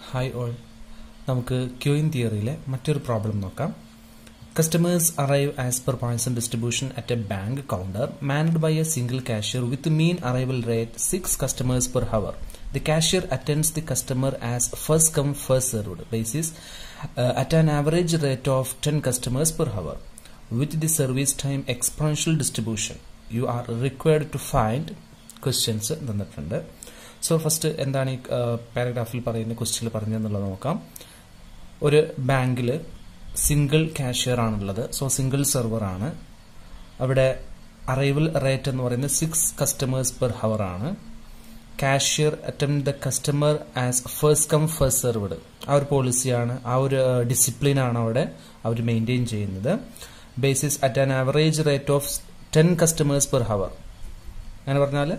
Hi all നമുക്ക് queuing തിയറിയിലെ മറ്റൊരു പ്രോബ്ലം നോക്കാം കസ്റ്റമേഴ്സ് അറൈവ് ആസ് പെർ പോയിന്റ്സ് distribution at a bank counter manned by a single cashier with mean arrival rate six customers per hour the cashier attends the customer as first come first served basis at an average rate of ten customers per hour with the service time exponential distribution you are required to find questions തന്നിട്ടുണ്ട് so first എന്താണ് ഈ പാരഗ്രാഫിൽ പറയുന്ന ക്വസ്റ്റ്യനിൽ പറഞ്ഞതെന്നുള്ളത് നോക്കാം ഒരു ബാങ്കിൽ സിംഗിൾ കാഷ്യർ ആണുള്ളത് സോ സിംഗിൾ സെർവർ ആണ് അവിടെ അറൈവൽ റേറ്റ് എന്ന് പറയുന്നത് സിക്സ് കസ്റ്റമേഴ്സ് പെർ ഹവർ ആണ് cashier attend the customer as first come first served ആ ഒരു പോളിസിയാണ് ആ ഒരു ഡിസിപ്ലിൻ ആണ് അവിടെ അവർ മെയിൻറ്റെയിൻ ചെയ്യുന്നത് basis at an average rate of ten customers per hour അങ്ങനെ പറഞ്ഞാൽ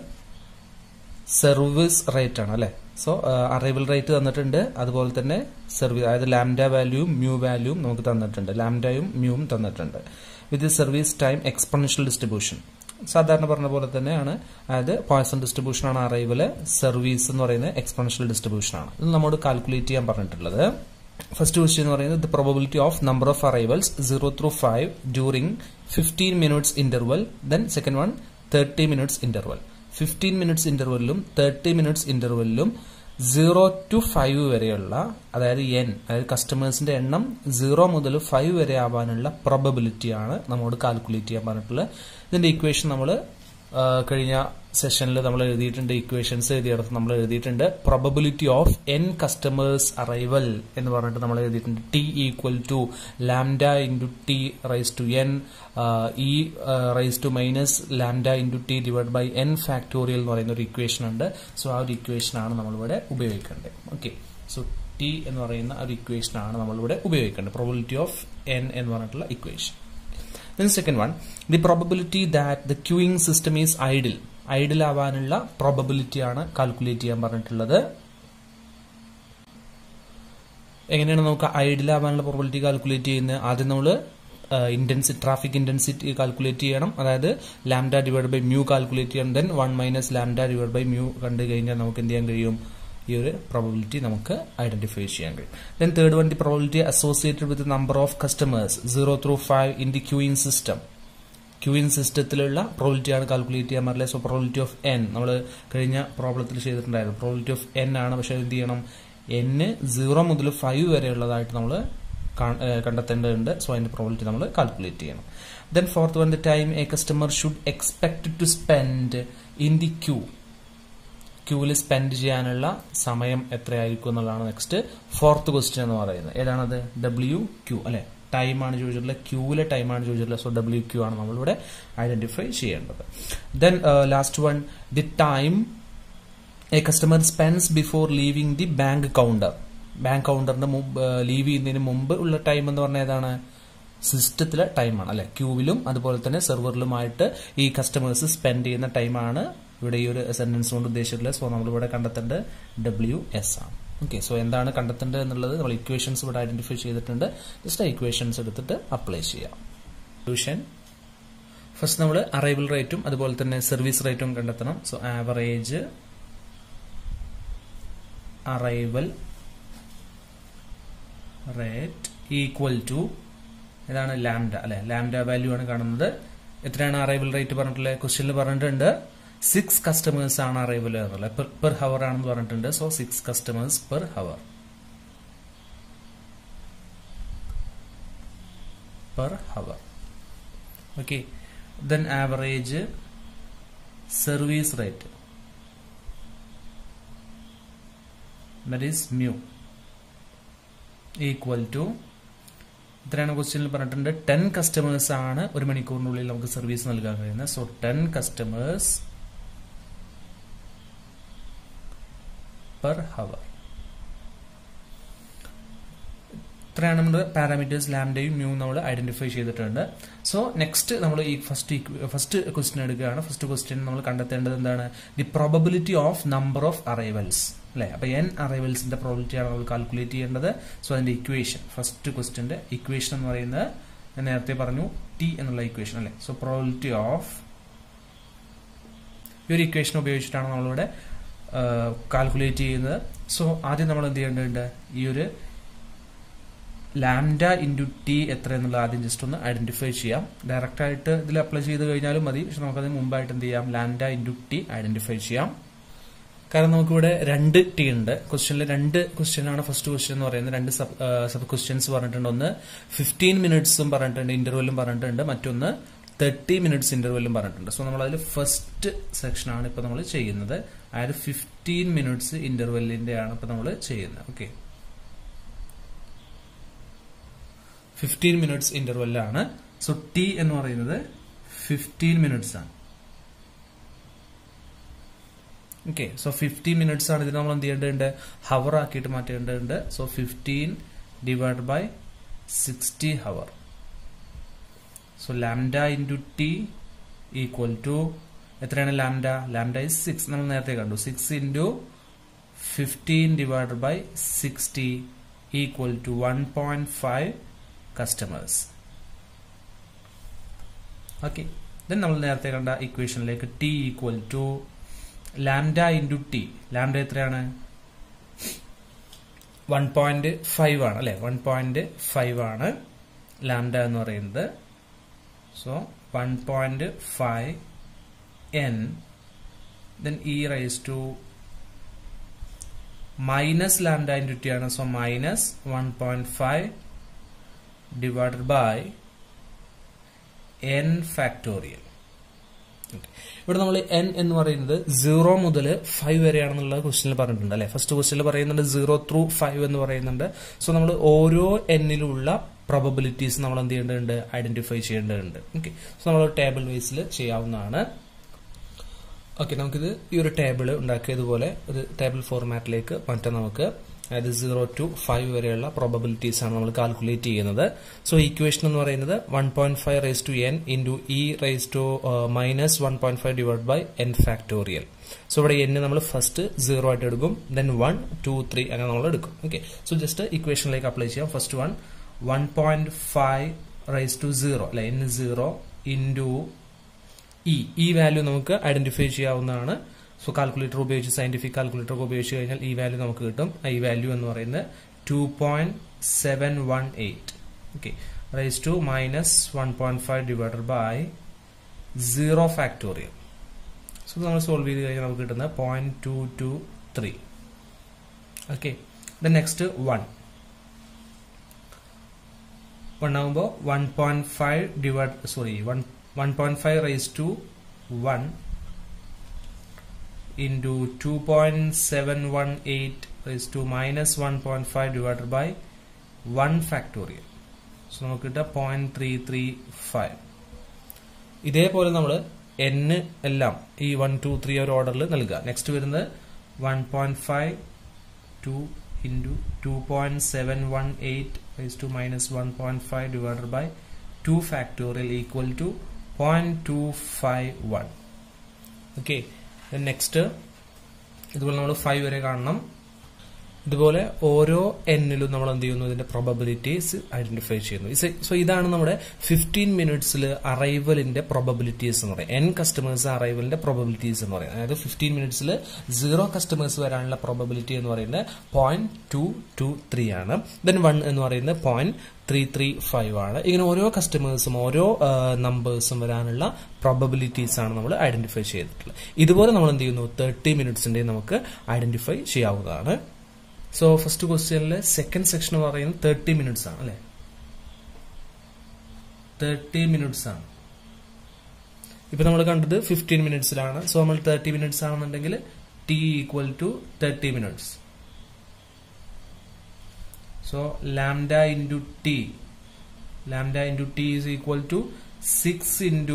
സർവീസ് റേറ്റ് ആണ് അല്ലെ സോ അറൈവൽ റേറ്റ് തന്നിട്ടുണ്ട് അതുപോലെ തന്നെ സർവീസ് അതായത് ലാംഡ വാല്യൂവും മ്യൂ വാല്യൂവും നമുക്ക് തന്നിട്ടുണ്ട് ലാംഡയും മ്യൂവും തന്നിട്ടുണ്ട് with service time exponential distribution സാധാരണ പറഞ്ഞ പോലെ തന്നെയാണ് അതായത് പോയിസൺ ഡിസ്ട്രിബ്യൂഷൻ ആണ് അറൈവല് സർവീസ് എന്ന് പറയുന്നത് എക്സ്പൊണൻഷ്യൽ ഡിസ്ട്രിബ്യൂഷൻ ആണ് ഇത് നമ്മോട് കാൽക്കുലേറ്റ് ചെയ്യാൻ പറഞ്ഞിട്ടുള്ളത് ഫസ്റ്റ് ക്വസ്റ്റ്യൻ എന്ന് പറയുന്നത് the probability of number of arrivals zero through five during fifteen minutes interval then second one thirty minutes interval fifteen minutes ഇന്റർവെല്ലിലും തേർട്ടി മിനിറ്റ്സ് ഇന്റർവെല്ലിലും സീറോ ടു ഫൈവ് വരെയുള്ള അതായത് എൻ അതായത് കസ്റ്റമേഴ്സിന്റെ എണ്ണം സീറോ മുതൽ ഫൈവ് വരെ ആവാനുള്ള പ്രോബബിലിറ്റി ആണ് നമ്മോട് കാൽക്കുലേറ്റ് ചെയ്യാൻ പറഞ്ഞിട്ടുള്ളത് ഇതിന്റെ ഇക്വേഷൻ നമ്മൾ കഴിഞ്ഞ സെഷനിൽ നമ്മൾ എഴുതിയിട്ടുണ്ട് ഇക്വേഷൻസ് എഴുതിയെടുത്ത് നമ്മൾ എഴുതിയിട്ടുണ്ട് probability of N customers arrival എന്ന് പറഞ്ഞിട്ട് നമ്മൾ എഴുതിയിട്ടുണ്ട് T equal to lambda into T raise to N E raise to minus lambda into T divide by N factorial എന്ന് പറയുന്ന ഒരു ഇക്വേഷൻ ഉണ്ട് സോ ആ ഒരു ഇക്വേഷൻ ആണ് നമ്മളിവിടെ ഉപയോഗിക്കേണ്ടത് ഓക്കെ സോ ടി എന്ന് പറയുന്ന ഒരു ഇക്വേഷൻ ആണ് നമ്മളിവിടെ ഉപയോഗിക്കേണ്ടത് പ്രോബിലിറ്റി ഓഫ് എൻ എന്ന് പറഞ്ഞിട്ടുള്ള equation then second one the probability that the queuing system is idle idle ആവാനുള്ള പ്രോബബിലിറ്റി ആണ് കാൽക്കുലേറ്റ് ചെയ്യാൻ പറഞ്ഞിട്ടുള്ളത് എങ്ങനെയാണ് നമുക്ക് ഐഡിൽ ആവാനുള്ള പ്രോബിലിറ്റി കാൽക്കുലേറ്റ് ചെയ്യുന്നത് ആദ്യം നമ്മൾ ഇന്റൻസി ട്രാഫിക് ഇന്റൻസിറ്റി കാൽക്കുലേറ്റ് ചെയ്യണം അതായത് lambda divide by mu calculate ചെയ്യണം then one minus lambda divide by mu കണ്ടു കഴിഞ്ഞാൽ നമുക്ക് എന്ത് ചെയ്യാൻ കഴിയും ഈ ഒരു പ്രോബിലിറ്റി നമുക്ക് ഐഡന്റിഫൈ ചെയ്യാൻ കഴിയും then third one the probability associated with number of customers zero through five in the queuing system queuing സിസ്റ്റത്തിലുള്ള പ്രോബിലിറ്റി ആണ് കാൽക്കുലേറ്റ് ചെയ്യാൻ പറ്റില്ല സോ പ്രോബിലിറ്റി ഓഫ് എൻ നമ്മൾ കഴിഞ്ഞ പ്രോബ്ലത്തിൽ ചെയ്തിട്ടുണ്ടായിരുന്നു പ്രോബിലിറ്റി ഓഫ് എൻ ആണ് പക്ഷെ എന്ത് ചെയ്യണം എന്ന് സീറോ മുതൽ ഫൈവ് വരെ ഉള്ളതായിട്ട് നമ്മൾ കണ്ടെത്തേണ്ടതുണ്ട് സോ അതിന്റെ പ്രോബിലിറ്റി നമ്മൾ കാൽക്കുലേറ്റ് ചെയ്യണം then fourth one the time a customer should expect to spend in the queue ക്യൂവിൽ സ്പെൻഡ് ചെയ്യാനുള്ള സമയം എത്രയായിരിക്കും എന്നുള്ളതാണ് നെക്സ്റ്റ് ഫോർത്ത് ക്വസ്റ്റ്യൻ എന്ന് പറയുന്നത് ഏതാണത് ഡബ്ല്യു ക്യൂ അല്ലെ ടൈമാണ് ചോദിച്ചിട്ടുള്ളത് ക്യൂവിലെ ടൈമാണ് ചോദിച്ചിട്ടുള്ളത് സോ ഡബ്ല്യു ക്യൂ ആണ് നമ്മളിവിടെ ഐഡന്റിഫൈ ചെയ്യേണ്ടത് then last one the time a customer spends before leaving the bank counter bank കൗണ്ടറിന്റെ മുമ്പ് ലീവ് ചെയ്യുന്നതിന് മുമ്പ് ഉള്ള ടൈം എന്ന് പറഞ്ഞാൽ ഏതാണ് സിസ്റ്റത്തിലെ ടൈമാണ് അല്ലെ ക്യൂവിലും അതുപോലെ തന്നെ സെർവറിലുമായിട്ട് ഈ കസ്റ്റമേഴ്സ് സ്പെൻഡ് ചെയ്യുന്ന ടൈമാണ് ഇവിടെ ഈ ഒരു സെന്റൻസ് കൊണ്ട് ഉദ്ദേശിച്ചിട്ടുള്ളത് സോ നമ്മൾ ഇവിടെ കണ്ടെത്തേണ്ടത് ഡബ്ല്യു എസ് ആണ് ഓക്കെ സോ എന്താണ് കണ്ടെത്തേണ്ടത് എന്നുള്ളത് നമ്മൾ ഇക്വേഷൻസ് ഇവിടെ ഐഡന്റിഫൈ ചെയ്തിട്ടുണ്ട് ജസ്റ്റ് ആ ഇക്വേഷൻസ് എടുത്തിട്ട് അപ്ലൈ ചെയ്യാം സൊല്യൂഷൻ ഫസ്റ്റ് നമ്മൾ അറൈവൽ റേറ്റും അതുപോലെ തന്നെ സർവീസ് റേറ്റും കണ്ടെത്തണം so average arrival rate equal to ഇതാണ് ലാംഡ അല്ലെ ലാംഡ വാല്യൂ ആണ് കാണുന്നത് എത്രയാണ് അറൈവൽ റേറ്റ് പറഞ്ഞിട്ടുള്ളത് ക്വസ്റ്റ്യനിൽ പറഞ്ഞിട്ടുണ്ട് സിക്സ് കസ്റ്റമേഴ്സ് ആണ് അറൈവൽ എന്നുള്ളത് പെർ ഹവർ ആണെന്ന് പറഞ്ഞിട്ടുണ്ട് so six customers per hour per hour okay then average service rate that is mu equal to ഇത്രയാണ് ക്വസ്റ്റ്യനിൽ പറഞ്ഞിട്ടുണ്ട് ടെൻ കസ്റ്റമേഴ്സ് ആണ് ഒരു മണിക്കൂറിനുള്ളിൽ നമുക്ക് സർവീസ് നൽകാൻ കഴിയുന്നത് so ten customers per hour ഇത്രയാണ് നമ്മുടെ പാരാമീറ്റേഴ്സ് ലാംഡയും മ്യൂ നമ്മൾ ഐഡന്റിഫൈ ചെയ്തിട്ടുണ്ട് സോ നെക്സ്റ്റ് നമ്മൾ ഈ ഫസ്റ്റ് ഫസ്റ്റ് ക്വസ്റ്റ്യൻ എടുക്കുകയാണ് ഫസ്റ്റ് ക്വസ്റ്റ്യൻ നമ്മൾ കണ്ടെത്തേണ്ടത് എന്താണ് the probability of number of arrivals അല്ലെ അപ്പൊ എൻ അറൈവൽസിന്റെ പ്രോബിലിറ്റി ആണ് നമ്മൾ കാൽക്കുലേറ്റ് ചെയ്യേണ്ടത് സോ അതിന്റെ ഇക്വേഷൻ ഫസ്റ്റ് ക്വസ്റ്റ്യന്റെ ഇക്വേഷൻ എന്ന് പറയുന്നത് ഞാൻ നേരത്തെ പറഞ്ഞു ടി എന്നുള്ള ഇക്വേഷൻ അല്ലെ സോ പ്രോബിലിറ്റി ഓഫ് ഈ ഒരു ഇക്വേഷൻ ഉപയോഗിച്ചിട്ടാണ് നമ്മളിവിടെ കാൽക്കുലേറ്റ് ചെയ്യുന്നത് സോ ആദ്യം നമ്മൾ എന്ത് ചെയ്യേണ്ടതുണ്ട് ഈ ഒരു ലാംഡ ഇൻറ്റു ടി എത്ര എന്നുള്ളത് ആദ്യം ജസ്റ്റ് ഒന്ന് ഐഡന്റിഫൈ ചെയ്യാം ഡയറക്റ്റ് ആയിട്ട് ഇതിൽ അപ്ലൈ ചെയ്ത് കഴിഞ്ഞാലും മതി പക്ഷെ നമുക്കതിന് മുമ്പായിട്ട് എന്ത് ചെയ്യാം ലാംഡ ഇൻറ്റു ടി ഐഡന്റിഫൈ ചെയ്യാം കാരണം നമുക്കിവിടെ രണ്ട് ടി ഉണ്ട് ക്വസ്റ്റ്യനിൽ രണ്ട് ക്വസ്റ്റ്യൻ ആണ് ഫസ്റ്റ് ക്വസ്റ്റ്യൻ എന്ന് പറയുന്നത് രണ്ട് സബ് സബ് ക്വസ്റ്റ്യൻസ് പറഞ്ഞിട്ടുണ്ട് ഒന്ന് ഫിഫ്റ്റീൻ മിനിറ്റ്സും പറഞ്ഞിട്ടുണ്ട് ഇന്റർവെല്ലും പറഞ്ഞിട്ടുണ്ട് മറ്റൊന്ന് തേർട്ടി മിനിറ്റ്സ് ഇന്റർവെല്ലും പറഞ്ഞിട്ടുണ്ട് സോ നമ്മൾ അതിൽ ഫസ്റ്റ് സെക്ഷൻ ആണ് ഇപ്പൊ നമ്മൾ ചെയ്യുന്നത് അതായത് ഫിഫ്റ്റീൻ മിനിറ്റ്സ് ഇന്റർവെല്ലിന്റെ ആണ് ഇപ്പൊ നമ്മൾ ചെയ്യുന്നത് ഓക്കെ ഫിഫ്റ്റീൻ മിനിറ്റ്സ് ഇന്റർവെല്ലാണ് സോ ടി എന്ന് പറയുന്നത് ഫിഫ്റ്റീൻ മിനിറ്റ്സ് ആണ് ഓക്കെ സോ ഫിഫ്റ്റി മിനിറ്റ്സ് ആണ് ഇതിന് നമ്മൾ എന്ത് ചെയ്യേണ്ടതുണ്ട് ഹവർ ആക്കിയിട്ട് മാറ്റേണ്ടതുണ്ട് so fifteen divide by sixty hour so lambda into T equal to എത്രയാണ് ലാംഡ ലാംഡ ഇസ് സിക്സ് നമ്മൾ നേരത്തെ കണ്ടു six into fifteen divide by sixty equal to one point five customers okay then നമ്മൾ നേരത്തെ കണ്ട ഇക്വേഷനിലേക്ക് T equal to lambda into T lambda എത്രയാണ് one point five ആണ് അല്ലെ വൺ പോയിന്റ് ഫൈവ് ആണ് ലാംഡ എന്ന് പറയുന്നത് so one point five N then E raise to minus lambda into T ആണ് so minus one point five divided by N factorial ഇവിടെ നമ്മൾ N എന്ന് പറയുന്നത് സീറോ മുതൽ ഫൈവ് വരെയാണെന്നുള്ള ക്വസ്റ്റ്യനിൽ പറഞ്ഞിട്ടുണ്ട് അല്ലെ ഫസ്റ്റ് ക്വസ്റ്റ്യനിൽ പറയുന്നുണ്ട് സീറോ ത്രൂ ഫൈവ് എന്ന് പറയുന്നുണ്ട് സോ നമ്മൾ ഓരോ എന്നിലുള്ള പ്രോബബിലിറ്റീസ് നമ്മൾ എന്ത് ചെയ്യേണ്ടതുണ്ട് ഐഡന്റിഫൈ ചെയ്യേണ്ടതുണ്ട് ഓക്കെ സോ നമ്മൾ ടേബിൾ വൈസിൽ ചെയ്യാവുന്നതാണ് ഓക്കെ നമുക്കിത് ഈ ഒരു ടേബിൾ ഉണ്ടാക്കിയതുപോലെ ഒരു ടേബിൾ ഫോർമാറ്റിലേക്ക് മാറ്റാം നമുക്ക് അതായത് സീറോ ടു ഫൈവ് വരെയുള്ള പ്രോബബിലിറ്റീസ് ആണ് നമ്മൾ കാൽക്കുലേറ്റ് ചെയ്യുന്നത് സോ ഇക്വേഷൻ എന്ന് പറയുന്നത് one point five raise to N into E raise to minus one point five divide by N factorial so ഇവിടെ എൻ നമ്മൾ ഫസ്റ്റ് സീറോ ആയിട്ട് എടുക്കും ദെൻ വൺ ടു ത്രീ അങ്ങനെ നമ്മൾ എടുക്കും ഓക്കെ സോ ജസ്റ്റ് ഇക്വേഷനിലേക്ക് അപ്ലൈ ചെയ്യാം first one one point five raise to zero അല്ലെ എൻ സീറോ ഇൻറ്റു ഇ ഈ വാല്യൂ നമുക്ക് ഐഡന്റിഫൈ ചെയ്യാവുന്നതാണ് സോ കാൽക്കുലേറ്റർ ഉപയോഗിച്ച് സയന്റിഫിക് കാൽക്കുലേറ്റർ ഉപയോഗിച്ച് കഴിഞ്ഞാൽ ഈ വാല്യൂ നമുക്ക് കിട്ടും ഈ വാല്യൂ എന്ന് പറയുന്നത് two point seven one eight okay raise to minus one point five divided by zero factorial so നമ്മൾ സോൾവ് ചെയ്ത് കഴിഞ്ഞാൽ നമുക്ക് കിട്ടുന്നത് point two two three okay the next one one ആകുമ്പോൾ one point five divide sorry one one point five raise to one into 2.718 raised to minus 1.5 divided by 1 factorial. So നമുക്ക് കിട്ടുക point three three five ഇതേപോലെ നമ്മൾ N എല്ലാം ഈ one two three ഒരു ഓർഡറിൽ നൽകുക നെക്സ്റ്റ് വരുന്നത് one point five two into two point seven one eight raise to minus one point five divided by two factorial equal to point two five one okay next ഇതുപോലെ നമ്മൾ five വരെ കാണണം ഇതുപോലെ ഓരോ എന്നിലും നമ്മൾ എന്ത് ചെയ്യുന്നു ഇതിന്റെ പ്രൊബബിലിറ്റീസ് ഐഡന്റിഫൈ ചെയ്യുന്നു സോ ഇതാണ് നമ്മുടെ ഫിഫ്റ്റീൻ മിനിറ്റ്സിൽ അറൈവലിന്റെ പ്രൊബബിലിറ്റീസ് എന്ന് പറയുന്നത് എൻ കസ്റ്റമേഴ്സ് അറൈവലിന്റെ പ്രൊബബിലിറ്റീസ് എന്ന് പറയുന്നത് അതായത് ഫിഫ്റ്റീൻ മിനിറ്റ്സിൽ സീറോ കസ്റ്റമേഴ്സ് വരാനുള്ള പ്രൊബബിലിറ്റി എന്ന് പറയുന്നത് പോയിന്റ് ടു ടു ത്രീ ആണ് ദെൻ വൺ എന്ന് പറയുന്നത് പോയിന്റ് ത്രീ ത്രീ ഫൈവ് ആണ് ഇങ്ങനെ ഓരോ കസ്റ്റമേഴ്സും ഓരോ നമ്പേഴ്സും വരാനുള്ള പ്രോബബിലിറ്റീസ് ആണ് നമ്മൾ ഐഡന്റിഫൈ ചെയ്തിട്ടുള്ളത് ഇതുപോലെ നമ്മൾ എന്ത് ചെയ്യുന്നു തേർട്ടി മിനിറ്റ്സിന്റെ നമുക്ക് ഐഡന്റിഫൈ ചെയ്യാവുന്നതാണ് സോ ഫസ്റ്റ് ക്വസ്റ്റ്യനിലെ സെക്കൻഡ് സെക്ഷൻ എന്ന് പറയുന്നത് തേർട്ടി മിനിറ്റ്സ് ആണ് അല്ലെ തേർട്ടി മിനിറ്റ്സ് ആണ് ഇപ്പൊ നമ്മൾ കണ്ടത് ഫിഫ്റ്റീൻ മിനിറ്റ്സിലാണ് സോ നമ്മൾ തേർട്ടി മിനിറ്റ്സ് ആണെന്നുണ്ടെങ്കിൽ T equal to thirty minutes So lambda into t, lambda into t is equal to 6 into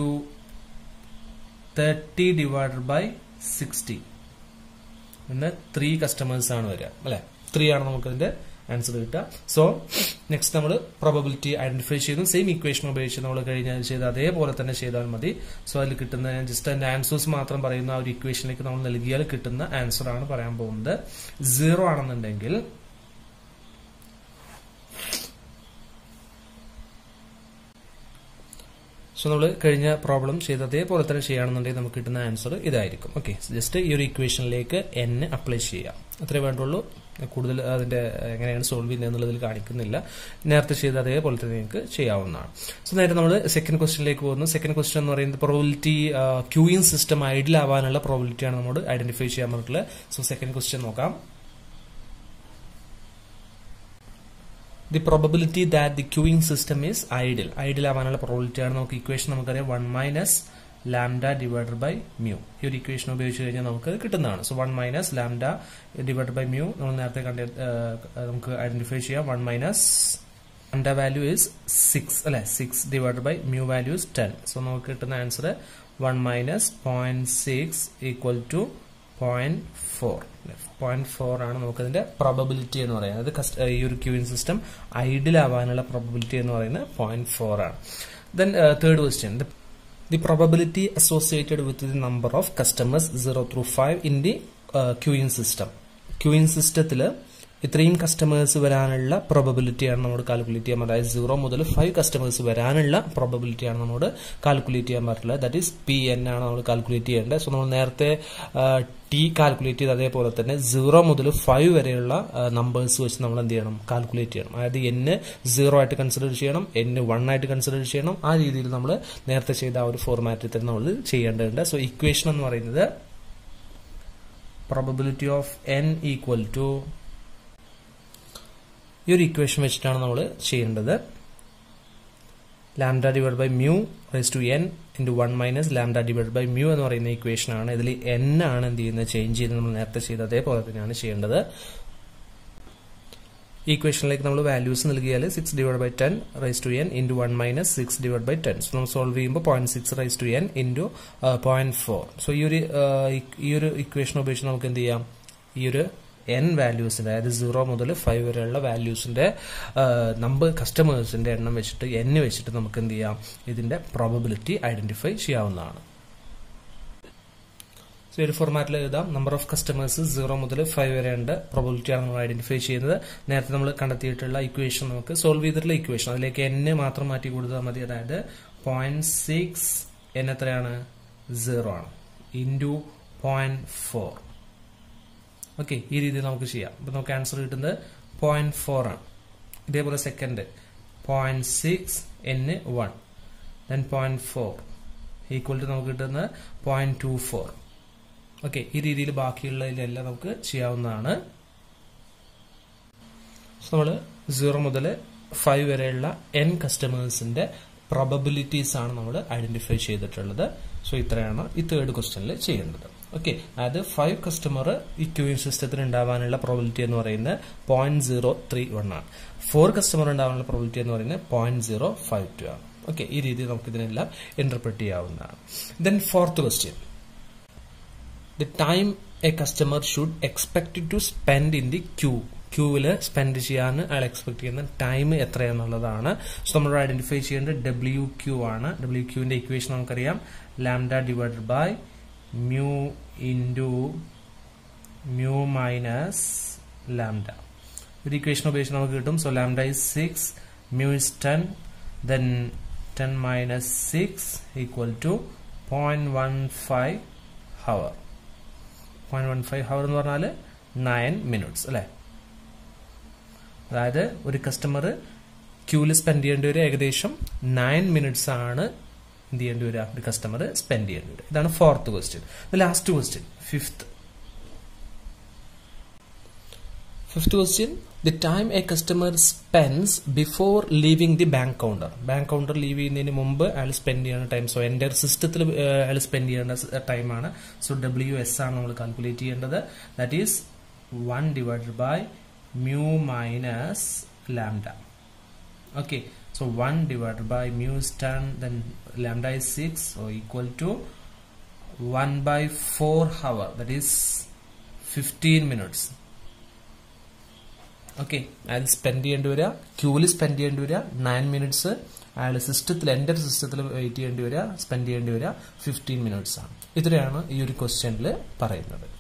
30 divided by 60. പിന്നെ ത്രീ കസ്റ്റമേഴ്സ് ആണ് വരിക അല്ലെ ത്രീ ആണ് നമുക്ക് ഇതിന്റെ ആൻസർ കിട്ടുക സോ നെക്സ്റ്റ് നമ്മൾ പ്രോബബിലിറ്റി ഐഡന്റിഫൈ ചെയ്തു സെയിം ഇക്വേഷൻ ഉപയോഗിച്ച് നമ്മൾ കഴിഞ്ഞാൽ ചെയ്ത് അതേപോലെ തന്നെ ചെയ്താൽ മതി സോ അതിൽ കിട്ടുന്ന ജസ്റ്റ് അതിന്റെ ആൻസേഴ്സ് മാത്രം പറയുന്ന ആ ഒരു ഇക്വേഷനിലേക്ക് നമ്മൾ നൽകിയാൽ കിട്ടുന്ന ആൻസർ ആണ് പറയാൻ പോകുന്നത് സീറോ ആണെന്നുണ്ടെങ്കിൽ സോ നമ്മൾ കഴിഞ്ഞ പ്രോബ്ലം ചെയ്ത അതേപോലെ തന്നെ ചെയ്യുകയാണെന്നുണ്ടെങ്കിൽ നമുക്ക് കിട്ടുന്ന ആൻസർ ഇതായിരിക്കും ഓക്കെ ജസ്റ്റ് ഈ ഒരു ഇക്വേഷനിലേക്ക് എൻ അപ്ലൈ ചെയ്യാം അത്രേ വേണ്ടുള്ളൂ കൂടുതൽ അതിന്റെ എങ്ങനെയാണ് സോൾവ് ചെയ്യുന്നത് എന്നുള്ളതിൽ കാണിക്കുന്നില്ല നേരത്തെ ചെയ്ത അതേപോലെ തന്നെ നിങ്ങൾക്ക് ചെയ്യാവുന്നതാണ് സോ നേരെ നമ്മൾ സെക്കൻഡ് ക്വസ്റ്റിനിലേക്ക് പോകുന്നു സെക്കൻഡ് ക്വസ്റ്റ്യൻ എന്ന് പറയുന്നത് പ്രോബിലിറ്റി ക്യൂയിങ് സിസ്റ്റം ഐഡിൽ ആവാനുള്ള പ്രോബിലിറ്റിയാണ് നമ്മൾ ഐഡന്റിഫൈ ചെയ്യാൻ പറഞ്ഞിട്ടുള്ളത് സോ സെക്കൻഡ് ക്വസ്റ്റ്യൻ നോക്കാം the probability that the queuing system is idle idle ആവാനുള്ള പ്രോബിലിറ്റി ആണ് നമുക്ക് ഇക്വേഷൻ നമുക്കറിയാം one minus lambda divided by mu ഈ ഒരു ഇക്വേഷൻ ഉപയോഗിച്ച് കഴിഞ്ഞാൽ നമുക്ക് കിട്ടുന്നതാണ് so one minus lambda divided by mu നമ്മൾ നേരത്തെ കണ്ട നമുക്ക് ഐഡന്റിഫൈ ചെയ്യാം one minus lambda value is six അല്ലെ six divided by mu value is ten so നമുക്ക് കിട്ടുന്ന answer one minus point six equal to point four point four ആണ് നമുക്കതിന്റെ പ്രോബബിലിറ്റി എന്ന് പറയുന്നത് അതായത് ഈ ഒരു ക്യൂവിൻ സിസ്റ്റം ഐഡിൽ ആവാനുള്ള പ്രോബബിലിറ്റി എന്ന് പറയുന്നത് പോയിന്റ് ഫോർ ആണ് then third question the probability associated with the number of customers 0 through 5 in the uh, queuing system queuing സിസ്റ്റത്തിൽ ഇത്രയും കസ്റ്റമേഴ്സ് വരാനുള്ള പ്രോബബിലിറ്റിയാണ് നമ്മൾ കാൽക്കുലേറ്റ് ചെയ്യാൻ അതായത് സീറോ മുതൽ ഫൈവ് കസ്റ്റമേഴ്സ് വരാനുള്ള പ്രോബബിലിറ്റിയാണ് നമ്മൾ കാൽക്കുലേറ്റ് ചെയ്യാൻ പറ്റുള്ളത് ദാറ്റ് ഈസ് പി എൻ ആണ് നമ്മൾ കാൽക്കുലേറ്റ് ചെയ്യേണ്ടത് സോ നമ്മൾ നേരത്തെ ടി കാൽക്കുലേറ്റ് ചെയ്ത് അതേപോലെ തന്നെ സീറോ മുതൽ ഫൈവ് വരെയുള്ള നമ്പേഴ്സ് വെച്ച് നമ്മൾ എന്ത് ചെയ്യണം കാൽക്കുലേറ്റ് ചെയ്യണം അതായത് എന്ന് സീറോ ആയിട്ട് കൺസിഡർ ചെയ്യണം എന്ന് വൺ ആയിട്ട് കൺസിഡർ ചെയ്യണം ആ രീതിയിൽ നമ്മൾ നേരത്തെ ചെയ്ത ആ ഒരു ഫോർമാറ്റിൽ തന്നെ നമ്മൾ ചെയ്യേണ്ടതുണ്ട് സോ ഇക്വേഷൻ എന്ന് പറയുന്നത് probability of N equal to ഈ ഒരു ഇക്വേഷൻ വെച്ചിട്ടാണ് നമ്മൾ ചെയ്യേണ്ടത് lambda divide by mu raise to N into one minus lambda divide by mu എന്ന് പറയുന്ന ഇക്വേഷൻ ആണ് ഇതിൽ എൻ ആണ് എന്ത് ചെയ്യുന്നത് ചേഞ്ച് ചെയ്ത് നമ്മൾ നേരത്തെ ചെയ്ത അതേപോലെ തന്നെയാണ് ചെയ്യേണ്ടത് ഈ ഇക്വേഷനിലേക്ക് നമ്മൾ വാല്യൂസ് നൽകിയാൽ six divide by ten raise to N into one minus six divide by ten so നമ്മൾ സോൾവ് ചെയ്യുമ്പോൾ point six raise to N into point four so ഈ ഒരു ഈ ഒരു ഇക്വേഷൻ ഉപയോഗിച്ച് നമുക്ക് എന്ത് ചെയ്യാം ഈ ഒരു എൻ വാല്യൂസിന്റെ അതായത് സീറോ മുതൽ ഫൈവ് വരെയുള്ള വാല്യൂസിന്റെ നമ്പർ കസ്റ്റമേഴ്സിന്റെ എണ്ണം വെച്ചിട്ട് എൻ വെച്ചിട്ട് നമുക്ക് എന്ത് ചെയ്യാം ഇതിന്റെ പ്രോബബിലിറ്റി ഐഡന്റിഫൈ ചെയ്യാവുന്നതാണ് സോ ഒരു ഫോർമാറ്റിൽ എഴുതാം നമ്പർ ഓഫ് കസ്റ്റമേഴ്സ് സീറോ മുതൽ ഫൈവ് വരെയുണ്ട് പ്രോബിലിറ്റിയാണ് നമ്മൾ ഐഡന്റിഫൈ ചെയ്യുന്നത് നേരത്തെ നമ്മൾ കണ്ടെത്തിയിട്ടുള്ള ഇക്വേഷൻ നമുക്ക് സോൾവ് ചെയ്തിട്ടുള്ള ഇക്വേഷൻ അതിലേക്ക് എൻ മാത്രം മാറ്റി കൊടുത്താൽ മതി അതായത് പോയിന്റ് സിക്സ് എൻ എത്രയാണ് സീറോ ആണ് ഇൻറ്റു പോയിന്റ് ഫോർ ഓക്കെ ഈ രീതിയിൽ നമുക്ക് ചെയ്യാം അപ്പൊ നമുക്ക് ആൻസർ കിട്ടുന്നത് പോയിന്റ് ഫോർ ആണ് ഇതേപോലെ second point six N one then point four equal to നമുക്ക് കിട്ടുന്നത് പോയിന്റ് ടു ഫോർ ഓക്കെ ഈ രീതിയിൽ ബാക്കിയുള്ളതിലെല്ലാം നമുക്ക് ചെയ്യാവുന്നതാണ് നമ്മൾ സീറോ മുതൽ ഫൈവ് വരെയുള്ള എൻ കസ്റ്റമേഴ്സിന്റെ പ്രോബബിലിറ്റീസ് ആണ് നമ്മൾ ഐഡന്റിഫൈ ചെയ്തിട്ടുള്ളത് സോ ഇത്രയാണ് ഈ തേർഡ് ക്വസ്റ്റ്യനിൽ ചെയ്യേണ്ടത് ഓക്കെ അതായത് ഫൈവ് കസ്റ്റമർ ഈ ക്യൂയിങ് സിസ്റ്റത്തിൽ ഉണ്ടാവാനുള്ള പ്രോബിലിറ്റി എന്ന് പറയുന്നത് പോയിന്റ് സീറോ ത്രീ വൺ ആണ് ഫോർ കസ്റ്റമർ ഉണ്ടാവാനുള്ള പ്രോബിലിറ്റി എന്ന് പറയുന്നത് പോയിന്റ് സീറോ ഫൈവ് ടു ആണ് ഓക്കെ ഈ രീതിയിൽ നമുക്ക് ഇതിനെല്ലാം ഇന്റർപ്രറ്റ് ചെയ്യാവുന്നതാണ് then fourth question the time a customer should expect to spend in the queue ക്യൂവിൽ സ്പെൻഡ് ചെയ്യാൻ അയാൾ എക്സ്പെക്ട് ചെയ്യുന്ന ടൈം എത്രയാണെന്നുള്ളതാണ് സോ നമ്മൾ ഐഡന്റിഫൈ ചെയ്യേണ്ടത് ഡബ്ല്യു ക്യൂ ആണ് ഡബ്ല്യു ക്യൂവിന്റെ ഇക്വേഷൻ നമുക്കറിയാം lambda divided by mu into mu minus lambda ഒരു ഇക്വേഷൻ ഉപയോഗിച്ച് നമുക്ക് കിട്ടും so lambda is six mu is ten then ten minus six equal to point one five hour point one five hour എന്ന് പറഞ്ഞാൽ nine minutes അല്ലേ അതായത് ഒരു customer ക്യൂവിൽ സ്പെൻഡ് ചെയ്യേണ്ടി വരും ഏകദേശം നയൻ മിനിറ്റ്സ് ആണ് എന്ത് ചെയ്യേണ്ടി വരിക ഒരു കസ്റ്റമർ സ്പെൻഡ് ചെയ്യേണ്ടി വരിക ഇതാണ് fourth question last question fifth fifth question the time a customer spends before leaving the bank counter bank counter leave ചെയ്യുന്നതിന് മുമ്പ് അയാൾ സ്പെൻഡ് ചെയ്യുന്ന ടൈം സോ എൻ്റെ സിസ്റ്റത്തിൽ അയാൾ സ്പെൻഡ് ചെയ്യേണ്ട ടൈമാണ് സോ ഡബ്ല്യു എസ് ആണ് നമ്മൾ കാൽക്കുലേറ്റ് ചെയ്യേണ്ടത് that is one divided by mu minus lambda okay so 1 divided by mu is 10 then lambda is 6 so equal to 1 by 4 hour that is 15 minutes okay അയാൾ spend ചെയ്യേണ്ടി വരിക ക്യൂവിൽ spend ചെയ്യേണ്ടി വരിക nine minutes അയാൾ സിസ്റ്റത്തിൽ എൻ്റെ സിസ്റ്റത്തിൽ വെയിറ്റ് ചെയ്യേണ്ടി വരിക സ്പെൻഡ് ചെയ്യേണ്ടി വരിക ഫിഫ്റ്റീൻ മിനിറ്റ്സ് ആണ് ഇത്രയാണ് ഈ ഒരു ക്വസ്റ്റ്യനിൽ പറയുന്നത്